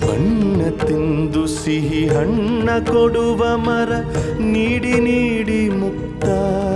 ಬಣ್ಣ ತಿಂದು ಸಿಹಿ ಹಣ್ಣ ಕೊಡುವ ಮರ ನೀಡಿ ನೀಡಿ Mukta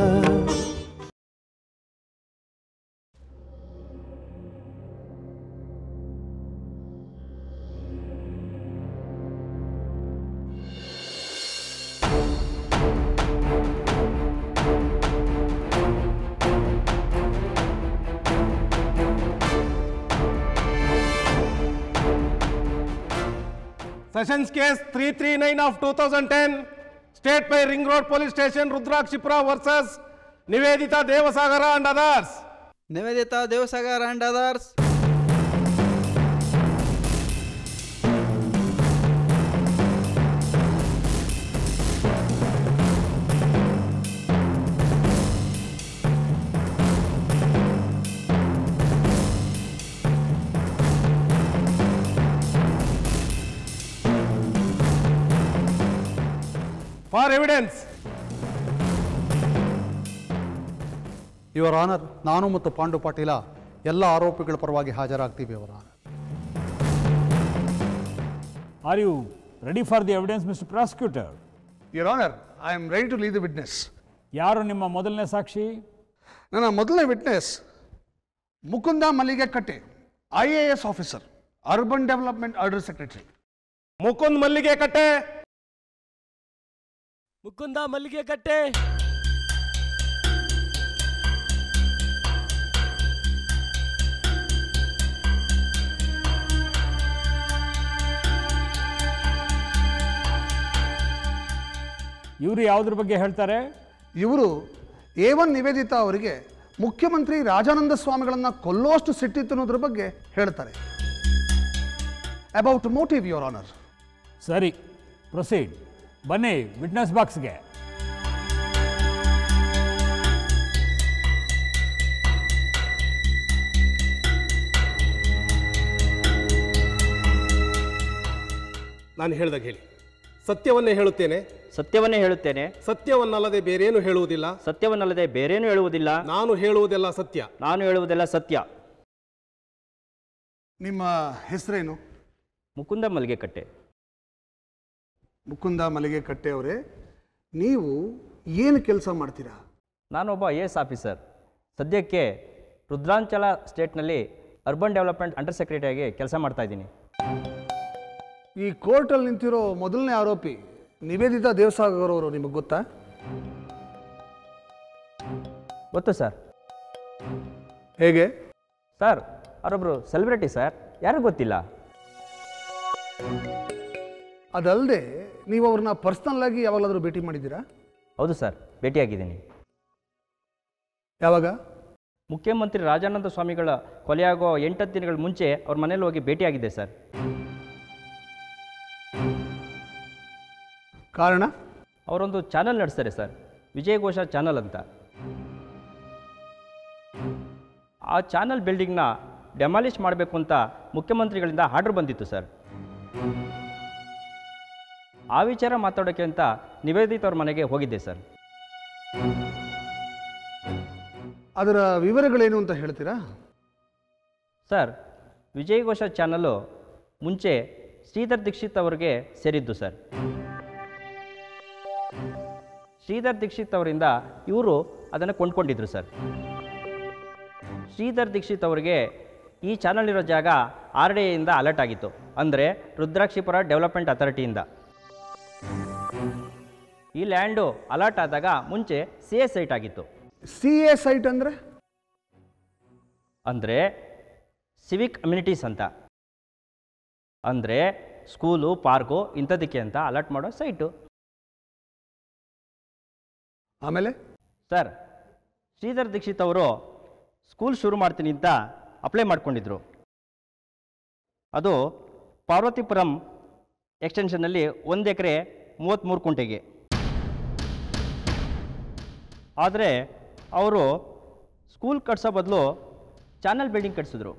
sessions case three three nine of two thousand ten state by ring road police station Rudrakshipura versus Nivedita Devasagara and others Nivedita Devasagar and others for evidence your honour ನಾನು ಮತ್ತು ಪಾಂಡು ಪಾಟೀಲ ಎಲ್ಲ ಆರೋಪಿಗಳ ಪರವಾಗಿ ಹಾಜರಾಗ್ತೀವಿ your honour Are you ready for the evidence, Mr. Prosecutor? Your honour I am ready to leave the witness ಯಾರು ನಿಮ್ಮ ಮೊದಲನೇ ಸಾಕ್ಷಿ ನನ್ನ ಮೊದಲನೇ witness Mukunda Mallige Katte I A S officer urban development order secretary Mukund Mallige Katte Mukunda Mallige ಕಟ್ಟೆ ಇವರು ಯಾವುದ್ರ ಬಗ್ಗೆ ಹೇಳ್ತಾರೆ ಇವರು ಎ ಒನ್ ನಿವೇದಿತಾ ಅವರಿಗೆ ಮುಖ್ಯಮಂತ್ರಿ ರಾಜಾನಂದ ಸ್ವಾಮಿಗಳನ್ನ ಕೊಲ್ಲೋಷ್ಟು ಸಿಟ್ಟಿತ್ತು ಅನ್ನೋದ್ರ ಬಗ್ಗೆ ಹೇಳ್ತಾರೆ ಅಬೌಟ್ ಮೋಟಿವ್ ಯುವರ್ ಆನರ್ ಸರಿ ಪ್ರೊಸೀಡ್ ಬನ್ನಿ ವಿಟ್ನೆಸ್ ಬಾಕ್ಸ್ಗೆ ನಾನು ಹೇಳ್ದಾಗ ಹೇಳಿ ಸತ್ಯವನ್ನೇ ಹೇಳುತ್ತೇನೆ ಸತ್ಯವನ್ನೇ ಹೇಳುತ್ತೇನೆ ಸತ್ಯವನ್ನಲ್ಲದೆ ಬೇರೇನು ಹೇಳುವುದಿಲ್ಲ ಸತ್ಯವನ್ನಲ್ಲದೆ ಬೇರೇನೂ ಹೇಳುವುದಿಲ್ಲ ನಾನು ಹೇಳುವುದೆಲ್ಲ ಸತ್ಯ ನಾನು ಹೇಳುವುದೆಲ್ಲ ಸತ್ಯ ನಿಮ್ಮ ಹೆಸರೇನು ಮುಕುಂದ ಮಲ್ಲಿಗೆ ಕಟ್ಟೆ ಮುಕುಂದ ಮಲ್ಲಿಗೆ ಕಟ್ಟೆ ಅವರೇ ನೀವು ಏನು ಕೆಲಸ ಮಾಡ್ತೀರಾ ನಾನೊಬ್ಬ ಐ ಎ ಎಸ್ ಆಫೀಸರ್ ಸದ್ಯಕ್ಕೆ ರುದ್ರಾಂಚಲ ಸ್ಟೇಟ್ನಲ್ಲಿ ಅರ್ಬನ್ ಡೆವಲಪ್ಮೆಂಟ್ ಅಂಡರ್ ಸೆಕ್ರೆಟರಿಯಾಗಿ ಕೆಲಸ ಮಾಡ್ತಾ ಇದ್ದೀನಿ ಈ ಕೋರ್ಟಲ್ಲಿ ನಿಂತಿರೋ ಮೊದಲನೇ ಆರೋಪಿ ನಿವೇದಿತಾ ದೇವಸಾಗರ್ ಅವರು ನಿಮಗೆ ಗೊತ್ತಾ ಗೊತ್ತು ಸರ್ ಹೇಗೆ ಸರ್ ಅವರೊಬ್ಬರು ಸೆಲೆಬ್ರಿಟಿ ಸರ್ ಯಾರಿಗೂ ಗೊತ್ತಿಲ್ಲ ಅದಲ್ಲದೆ ನೀವು ಅವ್ರನ್ನ ಪರ್ಸ್ನಲ್ ಆಗಿ ಯಾವಾಗಲಾದರೂ ಭೇಟಿ ಮಾಡಿದ್ದೀರಾ ಹೌದು ಸರ್ ಭೇಟಿಯಾಗಿದ್ದೀನಿ ಯಾವಾಗ ಮುಖ್ಯಮಂತ್ರಿ ರಾಜಾನಂದ ಸ್ವಾಮಿಗಳ ಕೊಲೆಯಾಗೋ ಎಂಟತ್ತು ದಿನಗಳ ಮುಂಚೆ ಅವ್ರ ಮನೇಲಿ ಹೋಗಿ ಭೇಟಿಯಾಗಿದ್ದೆ ಸರ್ ಕಾರಣ ಅವರೊಂದು ಚಾನಲ್ ನಡೆಸ್ತಾರೆ ಸರ್ ವಿಜಯಘೋಷ ಚಾನಲ್ ಅಂತ ಆ ಚಾನಲ್ ಬಿಲ್ಡಿಂಗ್ನ ಡೆಮಾಲಿಷ್ ಮಾಡಬೇಕು ಅಂತ ಮುಖ್ಯಮಂತ್ರಿಗಳಿಂದ ಆರ್ಡರ್ ಬಂದಿತ್ತು ಸರ್ ಆ ವಿಚಾರ ಮಾತಾಡೋಕ್ಕೆ ಅಂತ ನಿವೇದಿತ ಅವ್ರ ಮನೆಗೆ ಹೋಗಿದ್ದೆ ಸರ್ ಅದರ ವಿವರಗಳೇನು ಅಂತ ಹೇಳ್ತೀರಾ ಸರ್ ವಿಜಯಘೋಷ ಚಾನಲ್ಲು ಮುಂಚೆ ಶ್ರೀಧರ್ ದೀಕ್ಷಿತ್ ಅವರಿಗೆ ಸೇರಿದ್ದು ಸರ್ ಶ್ರೀಧರ್ ದೀಕ್ಷಿತ್ ಅವರಿಂದ ಇವರು ಅದನ್ನು ಕೊಂಡ್ಕೊಂಡಿದ್ರು ಸರ್ ಶ್ರೀಧರ್ ದೀಕ್ಷಿತ್ ಅವರಿಗೆ ಈ ಚಾನಲ್ ಇರೋ ಜಾಗ ಆರ್ ಡಿ ಎಯಿಂದ ಅಲರ್ಟ್ ಆಗಿತ್ತು ಅಂದರೆ ರುದ್ರಾಕ್ಷಿಪುರ ಡೆವಲಪ್ಮೆಂಟ್ ಅಥಾರಿಟಿಯಿಂದ ಈ ಲ್ಯಾಂಡು ಅಲರ್ಟ್ ಆದಾಗ ಮುಂಚೆ ಸಿ ಎಸ್ ಸೈಟ್ ಆಗಿತ್ತು ಸಿ ಎ ಸೈಟ್ ಅಂದರೆ ಅಂದರೆ ಸಿವಿಕ್ ಅಮ್ಯುನಿಟೀಸ್ ಅಂತ ಅಂದರೆ ಸ್ಕೂಲು ಪಾರ್ಕು ಇಂಥದಕ್ಕೆ ಅಂತ ಅಲರ್ಟ್ ಮಾಡೋ ಸೈಟು ಆಮೇಲೆ ಸರ್ ಶ್ರೀಧರ್ ದೀಕ್ಷಿತ್ ಅವರು ಸ್ಕೂಲ್ ಶುರು ಮಾಡ್ತೀನಿ ಅಂತ ಅಪ್ಲೈ ಮಾಡ್ಕೊಂಡಿದ್ರು ಅದು ಪಾರ್ವತಿಪುರಂ ಎಕ್ಸ್ಟೆನ್ಷನ್ನಲ್ಲಿ ಒಂದು ಎಕರೆ ಮೂವತ್ತ್ಮೂರು ಕುಂಟೆಗೆ ಆದರೆ ಅವರು ಸ್ಕೂಲ್ ಕಟ್ಸೋ ಬದಲು ಚಾನಲ್ ಬಿಲ್ಡಿಂಗ್ ಕಟ್ಸಿದ್ರು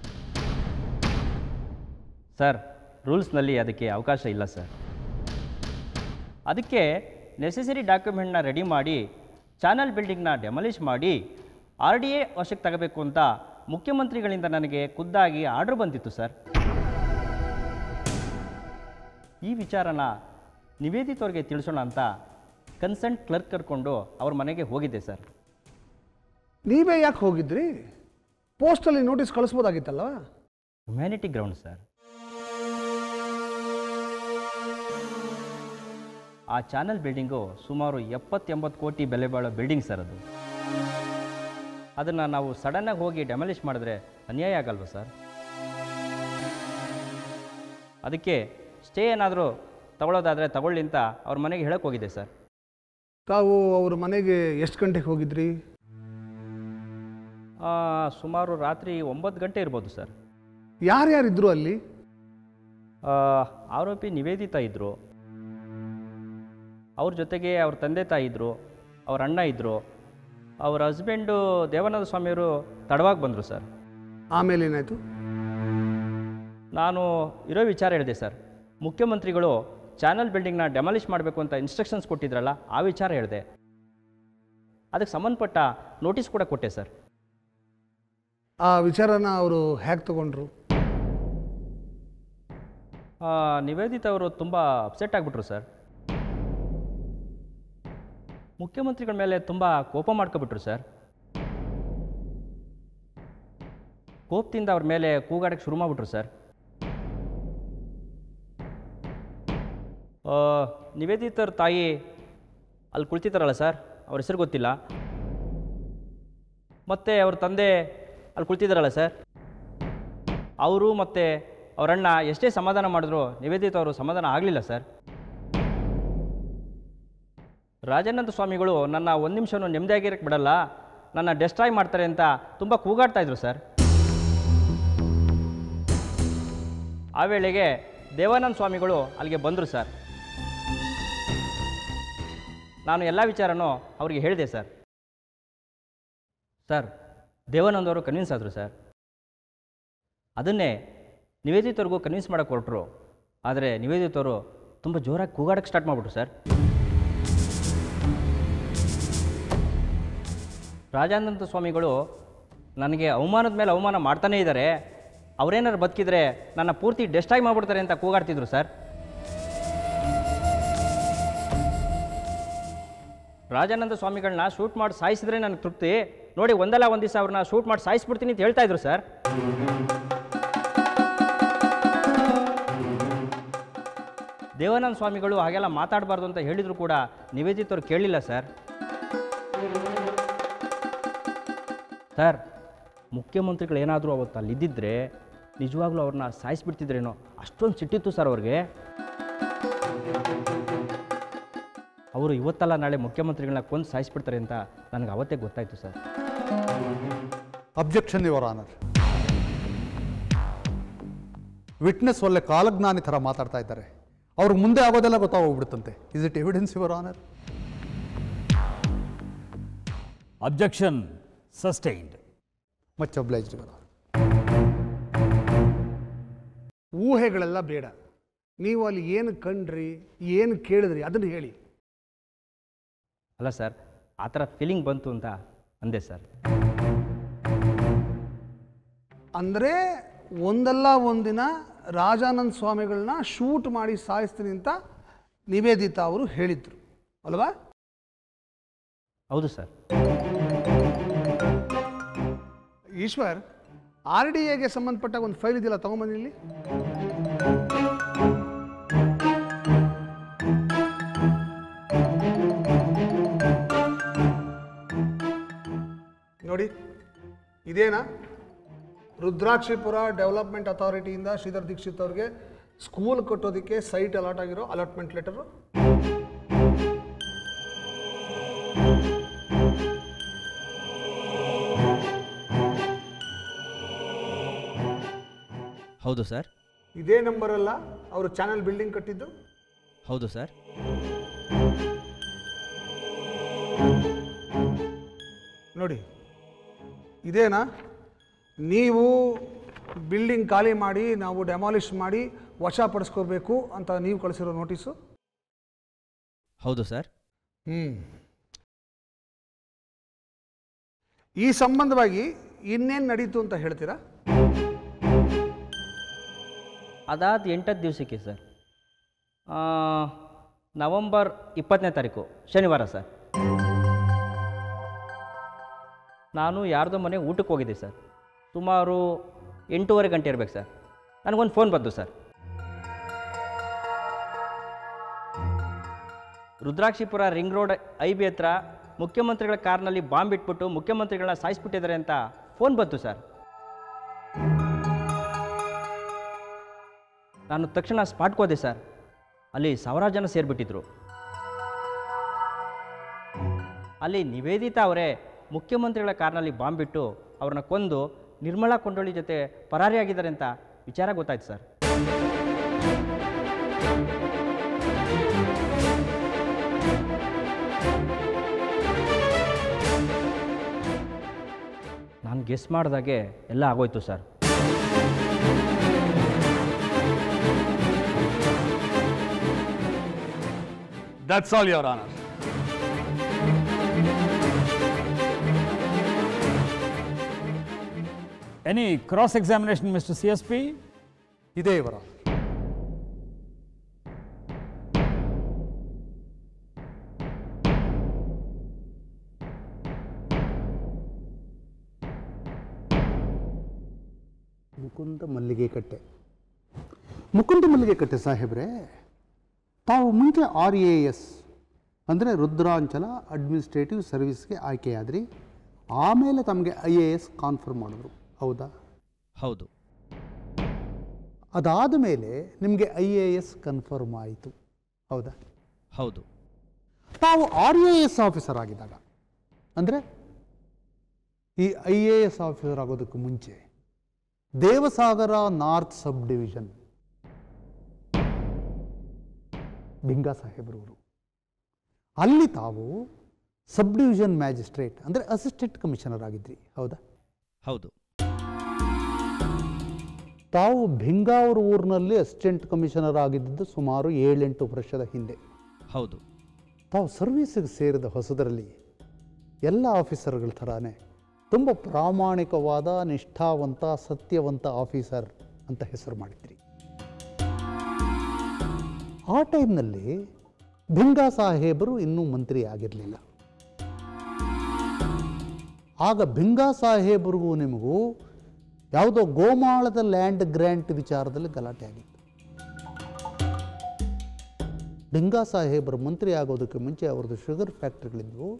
ಸರ್ ರೂಲ್ಸ್ನಲ್ಲಿ ಅದಕ್ಕೆ ಅವಕಾಶ ಇಲ್ಲ ಸರ್ ಅದಕ್ಕೆ ನೆಸೆಸರಿ ಡಾಕ್ಯುಮೆಂಟ್ನ ರೆಡಿ ಮಾಡಿ ಚಾನಲ್ ಬಿಲ್ಡಿಂಗ್ನ ಡೆಮಾಲಿಷ್ ಮಾಡಿ ಆರ್ ಡಿ ಎ ವಶಕ್ಕೆ ತಗೋಬೇಕು ಅಂತ ಮುಖ್ಯಮಂತ್ರಿಗಳಿಂದ ನನಗೆ ಖುದ್ದಾಗಿ ಆರ್ಡರ್ ಬಂದಿತ್ತು ಸರ್ ಈ ವಿಚಾರನ ನಿವೇದಿತವ್ರಿಗೆ ತಿಳಿಸೋಣ ಅಂತ ಕನ್ಸರ್ಟ್ ಕ್ಲರ್ಕ್ ಕರ್ಕೊಂಡು ಅವ್ರ ಮನೆಗೆ ಹೋಗಿದ್ದೆ ಸರ್ ನೀವೇ ಯಾಕೆ ಹೋಗಿದ್ರಿ ಪೋಸ್ಟಲ್ಲಿ ನೋಟಿಸ್ ಕಳಿಸ್ಬೋದಾಗಿತ್ತಲ್ಲ ಹ್ಯುಮ್ಯಾನಿಟಿ ಗ್ರೌಂಡ್ ಸರ್ ಆ ಚಾನಲ್ ಬಿಲ್ಡಿಂಗು ಸುಮಾರು ಎಪ್ಪತ್ತೆಂಬತ್ತು ಕೋಟಿ ಬೆಲೆ ಬಾಳೋ ಬಿಲ್ಡಿಂಗ್ ಸರ್ ಅದು ಅದನ್ನು ನಾವು ಸಡನ್ನಾಗಿ ಹೋಗಿ ಡೆಮಾಲಿಷ್ ಮಾಡಿದ್ರೆ ಅನ್ಯಾಯ ಆಗಲ್ವ ಸರ್ ಅದಕ್ಕೆ ಸ್ಟೇ ಏನಾದರೂ ತಗೊಳ್ಳೋದಾದರೆ ತಗೊಳ್ಳಿ ಅಂತ ಅವ್ರ ಮನೆಗೆ ಹೇಳಕ್ಕೆ ಹೋಗಿದ್ದೆ ಸರ್ ತಾವು ಅವ್ರ ಮನೆಗೆ ಎಷ್ಟು ಗಂಟೆಗೆ ಹೋಗಿದ್ರಿ ಆ, ಸುಮಾರು ರಾತ್ರಿ ಒಂಬತ್ತು ಗಂಟೆ ಇರ್ಬೋದು ಸರ್ ಯಾರ್ಯಾರಿದ್ರು ಅಲ್ಲಿ ಆ, ಆರೋಪಿ ನಿವೇದಿತಾ ಇದ್ದರು ಅವ್ರ ಜೊತೆಗೆ ಅವ್ರ ತಂದೆ ತಾಯಿ ಇದ್ದರು ಅವ್ರ ಅಣ್ಣ ಇದ್ದರು ಅವ್ರ ಹಸ್ಬೆಂಡು ದೇವಾನಂದ ಸ್ವಾಮಿಯವರು ತಡವಾಗಿ ಬಂದರು ಸರ್ ಆಮೇಲೆ ಏನಾಯಿತು ನಾನು ಇರೋ ವಿಚಾರ ಹೇಳಿದೆ ಸರ್ ಮುಖ್ಯಮಂತ್ರಿಗಳು ಚಾನಲ್ ಬಿಲ್ಡಿಂಗ್ನ ಡೆಮಾಲಿಷ್ ಮಾಡಬೇಕು ಅಂತ ಇನ್ಸ್ಟ್ರಕ್ಷನ್ಸ್ ಕೊಟ್ಟಿದ್ರಲ್ಲ ಆ ವಿಚಾರ ಹೇಳಿದೆ ಅದಕ್ಕೆ ಸಂಬಂಧಪಟ್ಟ ನೋಟಿಸ್ ಕೂಡ ಕೊಟ್ಟೆ ಸರ್ ಆ ವಿಚಾರನ ಅವರು ಹೇಗೆ ತಗೊಂಡ್ರು ಆ, ನಿವೇದಿತ ಅವರು ತುಂಬ ಅಪ್ಸೆಟ್ ಆಗಿಬಿಟ್ರು ಸರ್ ಮುಖ್ಯಮಂತ್ರಿಗಳ ಮೇಲೆ ತುಂಬ ಕೋಪ ಮಾಡ್ಕೊಬಿಟ್ರು ಸರ್ ಕೋಪದಿಂದ ಅವ್ರ ಮೇಲೆ ಕೂಗಾಡಕ್ಕೆ ಶುರು ಮಾಡಿಬಿಟ್ರು ಸರ್ ಆ, ನಿವೇದಿತರ ತಾಯಿ ಅಲ್ಲಿ ಕುಳಿತಿದ್ದಾರಲ್ಲ ಸರ್ ಅವ್ರ ಹೆಸರು ಗೊತ್ತಿಲ್ಲ ಮತ್ತು ಅವ್ರ ತಂದೆ ಅಲ್ಲಿ ಕುಳಿತಿದ್ದಾರಲ್ಲ ಸರ್ ಅವರು ಮತ್ತು ಅವರಣ್ಣ ಎಷ್ಟೇ ಸಮಾಧಾನ ಮಾಡಿದ್ರು ನಿವೇದಿತ ಅವರು ಸಮಾಧಾನ ಆಗಲಿಲ್ಲ ಸರ್ ರಾಜಾನಂದ ಸ್ವಾಮಿಗಳು ನನ್ನ ಒಂದು ನಿಮಿಷನೂ ನೆಮ್ಮದಿಯಾಗಿರಕ್ಕೆ ಬಿಡಲ್ಲ ನನ್ನ ಡೆಸ್ಟ್ರಾಯ್ ಮಾಡ್ತಾರೆ ಅಂತ ತುಂಬ ಕೂಗಾಡ್ತಾ ಇದ್ರು ಸರ್ ಆ ವೇಳೆಗೆ ದೇವಾನಂದ ಸ್ವಾಮಿಗಳು ಅಲ್ಲಿಗೆ ಬಂದರು ಸರ್ ನಾನು ಎಲ್ಲ ವಿಚಾರನೂ ಅವರಿಗೆ ಹೇಳಿದೆ ಸರ್ ಸರ್ ದೇವಾನಂದ್ ಅವರು ಕನ್ವಿನ್ಸ್ ಆದರು ಸರ್ ಅದನ್ನೇ ನಿವೇದಿತವ್ರಿಗೂ ಕನ್ವಿನ್ಸ್ ಮಾಡೋಕ್ಕೆ ಹೊರಟರು ಆದರೆ ನಿವೇದಿತವರು ತುಂಬ ಜೋರಾಗಿ ಕೂಗಾಡಕ್ಕೆ ಸ್ಟಾರ್ಟ್ ಮಾಡಿಬಿಟ್ರು ಸರ್ ರಾಜಾನಂದ ಸ್ವಾಮಿಗಳು ನನಗೆ ಅವಮಾನದ ಮೇಲೆ ಅವಮಾನ ಮಾಡ್ತಾನೇ ಇದ್ದಾರೆ ಅವರೇನಾರು ಬದುಕಿದ್ರೆ ನನ್ನ ಪೂರ್ತಿ ಡೆಸ್ಟಾಯ್ ಮಾಡಿಬಿಡ್ತಾರೆ ಅಂತ ಕೂಗಾಡ್ತಿದ್ರು ಸರ್ ರಾಜಾನಂದ ಸ್ವಾಮಿಗಳನ್ನ ಶೂಟ್ ಮಾಡಿ ಸಾಯಿಸಿದ್ರೆ ನನಗೆ ತೃಪ್ತಿ ನೋಡಿ ಒಂದಲ್ಲ ಒಂದು ದಿವಸ ಅವ್ರನ್ನ ಶೂಟ್ ಮಾಡಿ ಸಾಯಿಸ್ಬಿಡ್ತೀನಿ ಅಂತ ಹೇಳ್ತಾ ಇದ್ರು ಸರ್ ದೇವಾನಂದ ಸ್ವಾಮಿಗಳು ಹಾಗೆಲ್ಲ ಮಾತಾಡಬಾರ್ದು ಅಂತ ಹೇಳಿದ್ರು ಕೂಡ ನಿವೇದಿತವ್ರು ಕೇಳಲಿಲ್ಲ ಸರ್ ಸರ್ ಮುಖ್ಯಮಂತ್ರಿಗಳು ಏನಾದರೂ ಅವತ್ತು ಅಲ್ಲಿದ್ದಿದ್ರೆ ನಿಜವಾಗ್ಲೂ ಅವ್ರನ್ನ ಸಾಯಿಸ್ಬಿಡ್ತಿದ್ರೇನೋ ಅಷ್ಟೊಂದು ಸಿಟ್ಟಿತ್ತು ಸರ್ ಅವ್ರಿಗೆ ಅವರು ಇವತ್ತಲ್ಲ ನಾಳೆ ಮುಖ್ಯಮಂತ್ರಿಗಳನ್ನ ಕೊಂದು ಸಾಯಿಸ್ಬಿಡ್ತಾರೆ ಅಂತ ನನಗೆ ಅವತ್ತೇ ಗೊತ್ತಾಯಿತು sir objection your honour witness ಒಳ್ಳೆ ಕಾಲಜ್ಞಾನಿ ಥರ ಮಾತಾಡ್ತಾ ಇದ್ದಾರೆ ಅವ್ರಿಗೆ ಮುಂದೆ ಆಗೋದೆಲ್ಲ ಗೊತ್ತಾಗೋಗ್ಬಿಡುತ್ತಂತೆ is it evidence your honour objection sustained much obliged your ಊಹೆಗಳೆಲ್ಲ ಬೇಡ ನೀವು ಅಲ್ಲಿ ಏನು ಕಂಡ್ರಿ ಏನು ಕೇಳಿದ್ರಿ ಅದನ್ನು ಹೇಳಿ ಅಲ್ಲ ಸರ್ ಆ ಥರ ಫೀಲಿಂಗ್ ಬಂತು ಅಂತ ಅಂದೆ ಸರ್ ಅಂದರೆ ಒಂದಲ್ಲ ಒಂದಿನ ರಾಜಾನಂದ ಸ್ವಾಮಿಗಳನ್ನ ಶೂಟ್ ಮಾಡಿ ಸಾಯಿಸ್ತೀನಿ ಅಂತ ನಿವೇದಿತಾ ಅವರು ಹೇಳಿದ್ರು ಅಲ್ವಾ ಹೌದು ಸರ್ ಈಶ್ವರ್ ಆರ್ ಡಿ ಎಗೆ ಸಂಬಂಧಪಟ್ಟ ಒಂದು ಫೈಲ್ ಇದೆಯಲ್ಲ ತಗೊಂಬನ್ನಿ ಇಲ್ಲಿ ನೋಡಿ ಇದೇನಾ ರುದ್ರಾಕ್ಷಿಪುರ ಡೆವಲಪ್ಮೆಂಟ್ ಅಥಾರಿಟಿಯಿಂದ ಶ್ರೀಧರ್ ದೀಕ್ಷಿತ್ ಅವ್ರಿಗೆ ಸ್ಕೂಲ್ ಕಟ್ಟೋದಕ್ಕೆ ಸೈಟ್ ಅಲಾಟ್ ಆಗಿರೋ ಅಲಾಟ್ಮೆಂಟ್ ಲೆಟರು ಹೌದು ಸರ್ ಇದೇ ನಂಬರಲ್ಲ ಅವರು ಚಾನಲ್ ಬಿಲ್ಡಿಂಗ್ ಕಟ್ಟಿದ್ದು ಹೌದು ಸರ್ ನೋಡಿ ಇದೇನಾ ನೀವು ಬಿಲ್ಡಿಂಗ್ ಖಾಲಿ ಮಾಡಿ ನಾವು ಡೆಮಾಲಿಷ್ ಮಾಡಿ ವಶಪಡಿಸ್ಕೋಬೇಕು ಅಂತ ನೀವು ಕಳಿಸಿರೋ ನೋಟಿಸು ಹೌದು ಸರ್ ಹ್ಞೂ ಈ ಸಂಬಂಧವಾಗಿ ಇನ್ನೇನು ನಡೀತು ಅಂತ ಹೇಳ್ತೀರಾ ಅದಾದ ಎಂಟತ್ತು ದಿವಸಕ್ಕೆ ಸರ್ ಆ, ನವಂಬರ್ ಇಪ್ಪತ್ತನೇ ತಾರೀಕು ಶನಿವಾರ ಸರ್ ನಾನು ಯಾರ್ದೋ ಮನೆಗೆ ಊಟಕ್ಕೆ ಹೋಗಿದ್ದೆ ಸರ್ ಸುಮಾರು ಎಂಟೂವರೆ ಗಂಟೆ ಇರಬೇಕು ಸರ್ ನನಗೊಂದು ಫೋನ್ ಬಂತು sir Rudrakshipura ring road I B ಹತ್ರ ಮುಖ್ಯಮಂತ್ರಿಗಳ ಕಾರ್ನಲ್ಲಿ ಬಾಂಬ್ ಇಟ್ಬಿಟ್ಟು ಮುಖ್ಯಮಂತ್ರಿಗಳನ್ನ ಸಾಯಿಸ್ಬಿಟ್ಟಿದ್ದಾರೆ ಅಂತ ಫೋನ್ ಬಂತು ಸರ್ ನಾನು ತಕ್ಷಣ ಸ್ಪಾಟ್ಗೆ ಹೋದೆ ಸರ್ ಅಲ್ಲಿ ಸಾವಿರಾರು ಜನ ಸೇರಿಬಿಟ್ಟಿದ್ರು ಅಲ್ಲಿ ನಿವೇದಿತಾ ಅವರೇ ಮುಖ್ಯಮಂತ್ರಿಗಳ ಕಾರ್ನಲ್ಲಿ ಬಾಂಬ್ ಬಿಟ್ಟು ಅವ್ರನ್ನ ಕೊಂದು ನಿರ್ಮಲಾ ಕೊಂಡೋಳಿ ಜೊತೆ ಪರಾರಿಯಾಗಿದ್ದಾರೆ ಅಂತ ವಿಚಾರ ಗೊತ್ತಾಯ್ತು ಸರ್ ನಾನು ಗೆಸ್ ಮಾಡಿದಾಗೆ ಎಲ್ಲ ಆಗೋಯ್ತು sir That's all, Your Honor. Any cross examination, Mr. CSP? ಇದೇ ಇವರ ಮುಕುಂದ ಮಲ್ಲಿಗೆ ಕಟ್ಟೆ ಮುಕುಂದ ಮಲ್ಲಿಗೆ ಕಟ್ಟೆ ಸಾಹೇಬ್ರೆ ತಾವು ಮುಂಚೆ ಆರ್ ಎ ಎಸ್ ಅಂದರೆ ರುದ್ರಾಂಚಲ ಅಡ್ಮಿನಿಸ್ಟ್ರೇಟಿವ್ ಸರ್ವಿಸ್ಗೆ ಆಯ್ಕೆಯಾದ್ರಿ ಆಮೇಲೆ ತಮಗೆ ಐ ಎ ಎಸ್ ಕಾನ್ಫರ್ಮ್ ಮಾಡಿದ್ರು ಹೌದಾ ಹೌದು ಅದಾದ ಮೇಲೆ ನಿಮಗೆ ಐ ಎ ಎಸ್ ಕನ್ಫರ್ಮ್ ಆಯಿತು ಹೌದಾ ಹೌದು ತಾವು ಆರ್ ಎ ಎಸ್ ಆಫೀಸರ್ ಆಗಿದ್ದಾಗ ಅಂದರೆ ಈ ಐ ಎ ಎಸ್ ಆಫೀಸರ್ ಆಗೋದಕ್ಕೆ ಮುಂಚೆ ದೇವಸಾಗರ ನಾರ್ತ್ ಸಬ್ ಡಿವಿಷನ್ ಬಿಂಗಾ ಸಾಹೇಬ್ರವರು ಅಲ್ಲಿ ತಾವು ಸಬ್ ಡಿವಿಷನ್ ಮ್ಯಾಜಿಸ್ಟ್ರೇಟ್ ಅಂದರೆ ಅಸಿಸ್ಟೆಂಟ್ ಕಮಿಷನರ್ ಆಗಿದ್ರಿ ಹೌದಾ ಹೌದು ತಾವು ಭಿಂಗಾವ್ರ ಊರಿನಲ್ಲಿ ಅಸಿಸ್ಟೆಂಟ್ ಕಮಿಷನರ್ ಆಗಿದ್ದು ಸುಮಾರು ಏಳೆಂಟು ವರ್ಷದ ಹಿಂದೆ ಹೌದು ತಾವು ಸರ್ವೀಸಿಗೆ ಸೇರಿದ ಹೊಸದರಲ್ಲಿ ಎಲ್ಲ ಆಫೀಸರ್ಗಳ ಥರಾನೇ ತುಂಬ ಪ್ರಾಮಾಣಿಕವಾದ ನಿಷ್ಠಾವಂತ ಸತ್ಯವಂತ ಆಫೀಸರ್ ಅಂತ ಹೆಸರು ಮಾಡಿದ್ರಿ ಆ ಟೈಮ್ನಲ್ಲಿ ಭಿಂಗಾ ಸಾಹೇಬರು ಇನ್ನೂ ಮಂತ್ರಿ ಆಗಿರಲಿಲ್ಲ ಆಗ ಭಿಂಗಾ ಸಾಹೇಬರಿಗೂ ನಿಮಗೂ ಯಾವುದೋ ಗೋಮಾಳದ ಲ್ಯಾಂಡ್ ಗ್ರ್ಯಾಂಟ್ ವಿಚಾರದಲ್ಲಿ ಗಲಾಟೆ ಆಗಿತ್ತು ಭಿಂಗಾ ಸಾಹೇಬರು ಮಂತ್ರಿ ಆಗೋದಕ್ಕೆ ಮುಂಚೆ ಅವ್ರದ್ದು ಶುಗರ್ ಫ್ಯಾಕ್ಟ್ರಿಗಳಿದ್ವು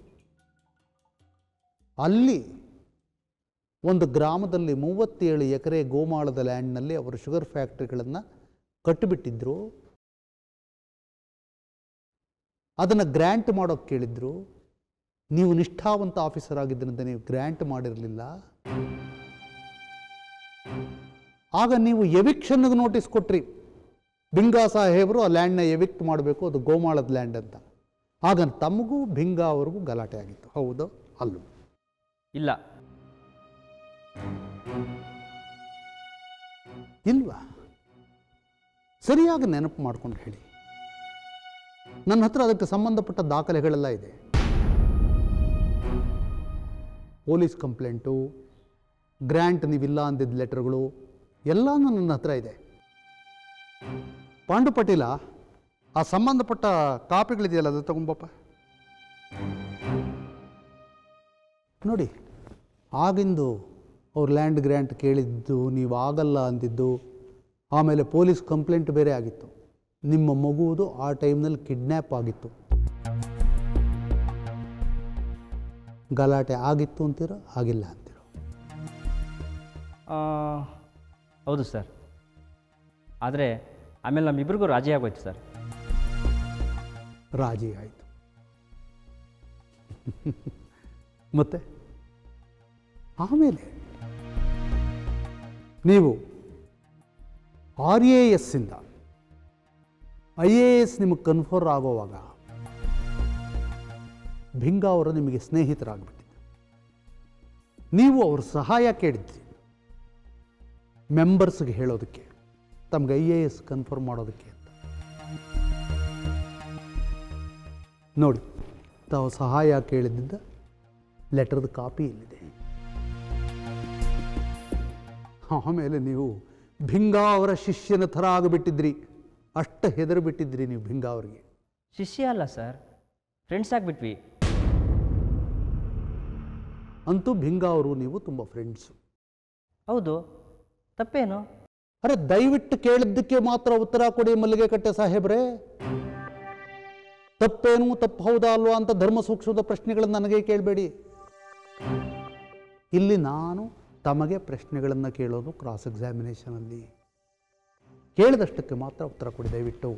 ಅಲ್ಲಿ ಒಂದು ಗ್ರಾಮದಲ್ಲಿ ಮೂವತ್ತೇಳು ಎಕರೆ ಗೋಮಾಳದ ಲ್ಯಾಂಡ್ನಲ್ಲಿ ಅವರು ಶುಗರ್ ಫ್ಯಾಕ್ಟ್ರಿಗಳನ್ನು ಕಟ್ಟಿಬಿಟ್ಟಿದ್ರು ಅದನ್ನು ಗ್ರ್ಯಾಂಟ್ ಮಾಡೋಕ್ಕೆ ಕೇಳಿದ್ರು ನೀವು ನಿಷ್ಠಾವಂತ ಆಫೀಸರ್ ಆಗಿದ್ದರಿಂದ ನೀವು ಗ್ರ್ಯಾಂಟ್ ಮಾಡಿರಲಿಲ್ಲ ಆಗ ನೀವು ಎವಿಕ್ಷನ್ಗೆ ನೋಟಿಸ್ ಕೊಟ್ರಿ ಭಿಂಗಾ ಸಾಹೇಬರು ಆ ಲ್ಯಾಂಡ್ನ ಎವಿಕ್ಟ್ ಮಾಡಬೇಕು ಅದು ಗೋಮಾಳದ ಲ್ಯಾಂಡ್ ಅಂತ ಆಗ ತಮಗೂ ಭಿಂಗಾ ಅವ್ರಿಗೂ ಗಲಾಟೆ ಆಗಿತ್ತು ಹೌದು ಅಲ್ಲೂ ಇಲ್ಲ ಇಲ್ವಾ ಸರಿಯಾಗಿ ನೆನಪು ಮಾಡ್ಕೊಂಡು ಹೇಳಿ ನನ್ನ ಹತ್ರ ಅದಕ್ಕೆ ಸಂಬಂಧಪಟ್ಟ ದಾಖಲೆಗಳೆಲ್ಲ ಇದೆ ಪೊಲೀಸ್ ಕಂಪ್ಲೇಂಟು ಗ್ರ್ಯಾಂಟ್ ನೀವಿಲ್ಲ ಅಂದಿದ್ದ ಲೆಟರ್ಗಳು ಎಲ್ಲನೂ ನನ್ನ ಹತ್ರ ಇದೆ ಪಾಂಡು ಪಟೀಲ ಆ ಸಂಬಂಧಪಟ್ಟ ಕಾಪಿಗಳಿದೆಯಲ್ಲ ಅದು ತಗೊಂಬಪ್ಪ ನೋಡಿ ಆಗಿಂದು ಅವ್ರು ಲ್ಯಾಂಡ್ ಗ್ರ್ಯಾಂಟ್ ಕೇಳಿದ್ದು ನೀವು ಆಗಲ್ಲ ಅಂದಿದ್ದು ಆಮೇಲೆ ಪೊಲೀಸ್ ಕಂಪ್ಲೇಂಟ್ ಬೇರೆ ಆಗಿತ್ತು ನಿಮ್ಮ ಮಗುವುದು ಆ ಟೈಮ್ನಲ್ಲಿ ಕಿಡ್ನ್ಯಾಪ್ ಆಗಿತ್ತು ಗಲಾಟೆ ಆಗಿತ್ತು ಅಂತೀರೋ ಆಗಿಲ್ಲ ಅಂತೀರೋ ಆ, ಹೌದು ಸರ್ ಆದರೆ ಆಮೇಲೆ ನಮ್ಮಿಬ್ಬರಿಗೂ ರಾಜಿ ಆಗೋಯ್ತು ಸರ್ ರಾಜಿ ಆಯಿತು ಮತ್ತೆ ಆಮೇಲೆ ನೀವು ಆರ್ ಎ ಎಸ್ಸಿಂದ ಐ ಎ ಎಸ್ ನಿಮಗೆ ಕನ್ಫರ್ಮ್ ಆಗೋವಾಗ ಭಿಂಗಾ ಅವರು ನಿಮಗೆ ಸ್ನೇಹಿತರಾಗ್ಬಿಟ್ಟಿದ್ದು ನೀವು ಅವ್ರ ಸಹಾಯ ಕೇಳಿದ್ರಿ ಮೆಂಬರ್ಸ್ಗೆ ಹೇಳೋದಕ್ಕೆ ತಮ್ಗೆ ಐ ಎ ಎಸ್ ಕನ್ಫರ್ಮ್ ಮಾಡೋದಕ್ಕೆ ಅಂತ ನೋಡಿ ತಾವು ಸಹಾಯ ಕೇಳಿದ್ದ ಲೆಟರ್ದ ಕಾಪಿ ಇಲ್ಲಿದೆ ಆಮೇಲೆ ನೀವು ಭಿಂಗಾ ಅವರ ಶಿಷ್ಯನ ಥರ ಆಗಿಬಿಟ್ಟಿದ್ರಿ ಅಷ್ಟು ಹೆದರು ಬಿಟ್ಟಿದ್ರಿ ನೀವು ಭಿಂಗ ಅವರಿಗೆ ಶಿಷ್ಯ ಅಲ್ಲ ಸರ್ ಫ್ರೆಂಡ್ಸ್ ಆಗಿಬಿಟ್ವಿ ಅಂತೂ ಭಿಂಗ ಅವರು ನೀವು ತುಂಬ ಫ್ರೆಂಡ್ಸು ಹೌದು ತಪ್ಪೇನು ಅರೆ ದಯವಿಟ್ಟು ಕೇಳಿದ್ದಕ್ಕೆ ಮಾತ್ರ ಉತ್ತರ ಕೊಡಿ ಮಲ್ಲಿಗೆ ಕಟ್ಟೆ ಸಾಹೇಬ್ರೆ ತಪ್ಪೇನು ತಪ್ಪು ಹೌದಾ ಅಲ್ವಾ ಅಂತ ಧರ್ಮ ಸೂಕ್ಷ್ಮದ ಪ್ರಶ್ನೆಗಳನ್ನು ನನಗೆ ಕೇಳಬೇಡಿ ಇಲ್ಲಿ ನಾನು ತಮಗೆ ಪ್ರಶ್ನೆಗಳನ್ನು ಕೇಳೋದು ಕ್ರಾಸ್ ಎಕ್ಸಾಮಿನೇಷನಲ್ಲಿ ಕೇಳಿದಷ್ಟಕ್ಕೆ ಮಾತ್ರ ಉತ್ತರ ಕೊಡಿ ದಯವಿಟ್ಟು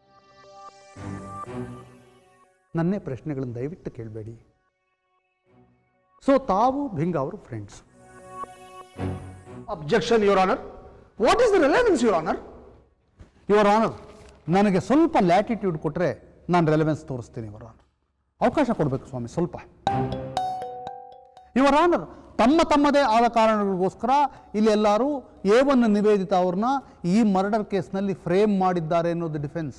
ನನ್ನೇ ಪ್ರಶ್ನೆಗಳನ್ನು ದಯವಿಟ್ಟು ಕೇಳಬೇಡಿ ಸೊ ತಾವು ಭಿಂಗ ಅವರು friends objection your honour what is the relevance your honour your honour ನನಗೆ ಸ್ವಲ್ಪ ಲ್ಯಾಟಿಟ್ಯೂಡ್ ಕೊಟ್ಟರೆ ನಾನು ರೆಲೆವೆನ್ಸ್ ತೋರಿಸ್ತೀನಿ ಯುವರ್ ಆನರ್ ಅವಕಾಶ ಕೊಡಬೇಕು ಸ್ವಾಮಿ ಸ್ವಲ್ಪ ಯುವರ್ ಆನರ್ ತಮ್ಮ ತಮ್ಮದೇ ಆದ ಕಾರಣಗಳಿಗೋಸ್ಕರ ಇಲ್ಲಿ ಎಲ್ಲರೂ ಎ ಒನ್ ನಿವೇದಿತ ಅವ್ರನ್ನ ಈ ಮರ್ಡರ್ ಕೇಸ್ನಲ್ಲಿ ಫ್ರೇಮ್ ಮಾಡಿದ್ದಾರೆ ಅನ್ನೋದು ಡಿಫೆನ್ಸ್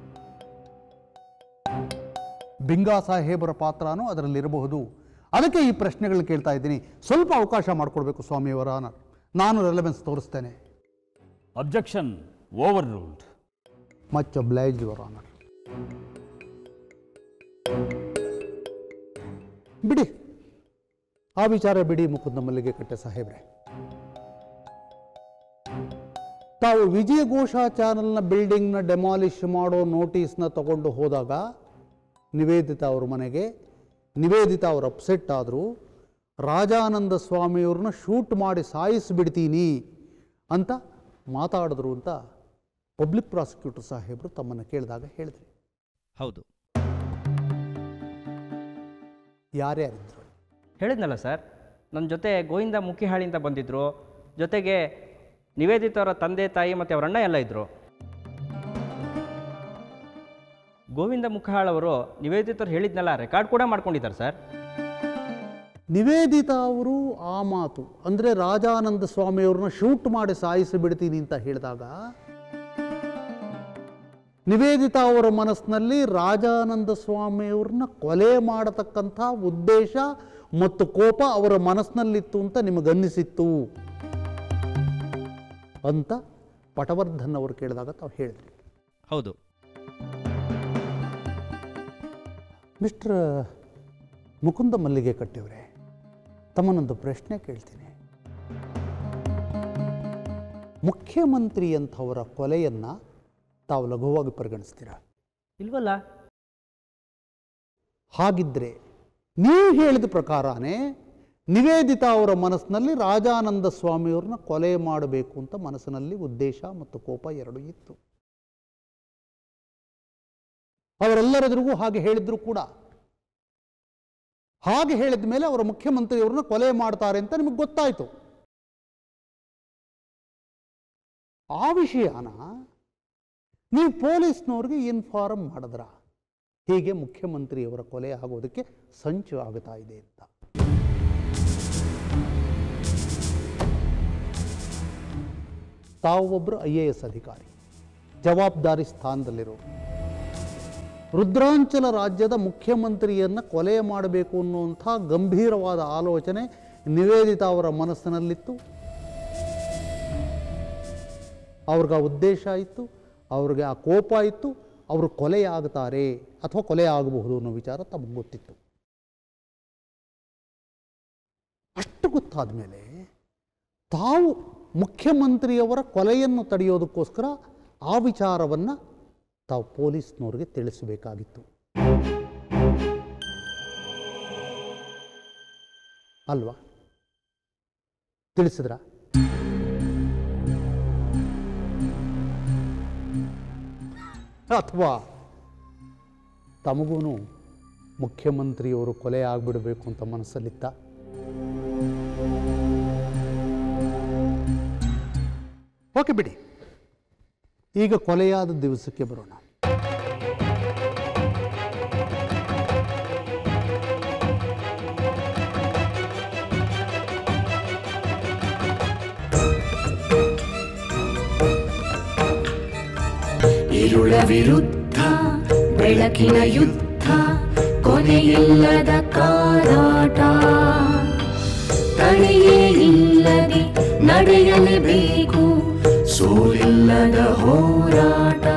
ಬಿಂಗಾ ಸಾಹೇಬರ ಪಾತ್ರನೂ ಅದರಲ್ಲಿರಬಹುದು ಅದಕ್ಕೆ ಈ ಪ್ರಶ್ನೆಗಳು ಕೇಳ್ತಾ ಇದ್ದೀನಿ ಸ್ವಲ್ಪ ಅವಕಾಶ ಮಾಡಿಕೊಡ್ಬೇಕು ಸ್ವಾಮಿ ಯುವರ್ ಆನರ್ ನಾನು ರೆಲೆವೆನ್ಸ್ ತೋರಿಸ್ತೇನೆ objection overruled much oblige your honour ಬಿಡಿ ಆ ವಿಚಾರ ಬಿಡಿ ಮುಕುಂದ ಮಲ್ಲಿಗೆ ಕಟ್ಟೆ ಸಾಹೇಬ್ರೆ ತಾವು ವಿಜಯಘೋಷ ಚಾನಲ್ನ ಬಿಲ್ಡಿಂಗ್ನ ಡೆಮಾಲಿಷ್ ಮಾಡೋ ನೋಟಿಸ್ನ ತಗೊಂಡು ಹೋದಾಗ ನಿವೇದಿತಾ ಅವ್ರ ಮನೆಗೆ ನಿವೇದಿತಾ ಅವ್ರು ಅಪ್ಸೆಟ್ ಆದರು ರಾಜಾನಂದ ಸ್ವಾಮಿಯವ್ರನ್ನ ಶೂಟ್ ಮಾಡಿ ಸಾಯಿಸಿಬಿಡ್ತೀನಿ ಅಂತ ಮಾತಾಡಿದ್ರು ಅಂತ ಪಬ್ಲಿಕ್ ಪ್ರಾಸಿಕ್ಯೂಟರ್ ಸಾಹೇಬರು ತಮ್ಮನ್ನು ಕೇಳಿದಾಗ ಹೇಳಿದ್ರಿ ಹೌದು ಯಾರ್ಯಾರಿದ್ರು ಹೇಳಿದ್ನಲ್ಲ ಸರ್ ನನ್ನ ಜೊತೆ ಗೋವಿಂದ ಮುಖಿಹಾಳಿಂದ ಬಂದಿದ್ದರು ಜೊತೆಗೆ ನಿವೇದಿತ ಅವರ ತಂದೆ ತಾಯಿ ಮತ್ತು ಅವರ ಅಣ್ಣ ಎಲ್ಲ ಇದ್ದರು ಗೋವಿಂದ ಮುಖಹಾಳ್ ಅವರು ನಿವೇದಿತರು ಹೇಳಿದ್ನೆಲ್ಲ ರೆಕಾರ್ಡ್ ಕೂಡ ಮಾಡ್ಕೊಂಡಿದ್ದಾರೆ ಸರ್ ನಿವೇದಿತಾ ಅವರು ಆ ಮಾತು ಅಂದರೆ ರಾಜಾನಂದ ಸ್ವಾಮಿಯವ್ರನ್ನ ಶೂಟ್ ಮಾಡಿ ಸಾಯಿಸಿ ಬಿಡ್ತೀನಿ ಅಂತ ಹೇಳಿದಾಗ ನಿವೇದಿತಾ ಅವರ ಮನಸ್ಸಿನಲ್ಲಿ ರಾಜಾನಂದ ಸ್ವಾಮಿಯವ್ರನ್ನ ಕೊಲೆ ಮಾಡತಕ್ಕಂಥ ಉದ್ದೇಶ ಮತ್ತು ಕೋಪ ಅವರ ಮನಸ್ಸಿನಲ್ಲಿತ್ತು ಅಂತ ನಿಮಗನ್ನಿಸಿತ್ತು ಅಂತ ಪಟವರ್ಧನ್ ಅವರು ಕೇಳಿದಾಗ ತಾವು ಹೇಳಿದ್ರಿ ಹೌದು ಮಿಸ್ಟರ್ ಮುಕುಂದ ಮಲ್ಲಿಗೆ ಕಟ್ಟಿಯವರೇ ತಮ್ಮನ್ನೊಂದು ಪ್ರಶ್ನೆ ಕೇಳ್ತೀನಿ ಮುಖ್ಯಮಂತ್ರಿ ಅಂಥವರ ಕೊಲೆಯನ್ನು ತಾವು ಲಘುವಾಗಿ ಪರಿಗಣಿಸ್ತೀರಾ ಇಲ್ವಲ್ಲ ಹಾಗಿದ್ರೆ ನೀವು ಹೇಳಿದ ಪ್ರಕಾರನೇ ನಿವೇದಿತಾ ಅವರ ಮನಸ್ಸಿನಲ್ಲಿ ರಾಜಾನಂದ ಸ್ವಾಮಿಯವ್ರನ್ನ ಕೊಲೆ ಮಾಡಬೇಕು ಅಂತ ಮನಸ್ಸಿನಲ್ಲಿ ಉದ್ದೇಶ ಮತ್ತು ಕೋಪ ಎರಡೂ ಇತ್ತು ಅವರೆಲ್ಲರೆದುರಿಗೂ ಹಾಗೆ ಹೇಳಿದ್ರು ಕೂಡ ಹಾಗೆ ಹೇಳಿದ ಮೇಲೆ ಅವರ ಮುಖ್ಯಮಂತ್ರಿಯವ್ರನ್ನ ಕೊಲೆ ಮಾಡ್ತಾರೆ ಅಂತ ನಿಮಗೆ ಗೊತ್ತಾಯಿತು ಆ ವಿಷಯನ ನೀವು ಪೊಲೀಸ್ನವ್ರಿಗೆ ಇನ್ಫಾರ್ಮ್ ಮಾಡಿದ್ರ ಹೀಗೆ ಮುಖ್ಯಮಂತ್ರಿಯವರ ಕೊಲೆ ಆಗೋದಕ್ಕೆ ಸಂಚು ಆಗ್ತಾ ಇದೆ ಅಂತ ತಾವು ಒಬ್ಬರು ಐ ಎ ಎಸ್ ಅಧಿಕಾರಿ ಜವಾಬ್ದಾರಿ ಸ್ಥಾನದಲ್ಲಿರೋರು ರುದ್ರಾಂಚಲ ರಾಜ್ಯದ ಮುಖ್ಯಮಂತ್ರಿಯನ್ನು ಕೊಲೆ ಮಾಡಬೇಕು ಅನ್ನುವಂಥ ಗಂಭೀರವಾದ ಆಲೋಚನೆ ನಿವೇದಿತಾ ಅವರ ಮನಸ್ಸಿನಲ್ಲಿತ್ತು ಅವ್ರಿಗೆ ಆ ಉದ್ದೇಶ ಇತ್ತು ಅವ್ರಿಗೆ ಆ ಕೋಪ ಇತ್ತು ಅವರು ಕೊಲೆ ಆಗ್ತಾರೆ ಅಥವಾ ಕೊಲೆ ಆಗಬಹುದು ಅನ್ನೋ ವಿಚಾರ ತಮಗೆ ಗೊತ್ತಿತ್ತು ಅಷ್ಟು ಗೊತ್ತಾದ ಮೇಲೆ ತಾವು ಮುಖ್ಯಮಂತ್ರಿಯವರ ಕೊಲೆಯನ್ನು ತಡೆಯೋದಕ್ಕೋಸ್ಕರ ಆ ವಿಚಾರವನ್ನು ತಾವು ಪೊಲೀಸ್ನವ್ರಿಗೆ ತಿಳಿಸಬೇಕಾಗಿತ್ತು ಅಲ್ವಾ ತಿಳಿಸಿದ್ರಾ ಅಥವಾ ತಮಗೂ ಮುಖ್ಯಮಂತ್ರಿಯವರು ಕೊಲೆ ಆಗಿಬಿಡಬೇಕು ಅಂತ ಮನಸ್ಸಲ್ಲಿತ್ತ ಓಕೆ ಬಿಡಿ ಈಗ ಕೊಲೆಯಾದ ದಿವಸಕ್ಕೆ ಬರೋಣ ഇരുള വിരുദ്ധ ಬೆಳಕಿನ ಯುದ್ಧ ಕೊನೆಯಿಲ್ಲದ ಕಾದಾಟ ತಡೆಯೇ ಇಲ್ಲದೆ ನಡೆಯಲೇಬೇಕು ಸೋಲಿಲ್ಲದ ಹೋರಾಟ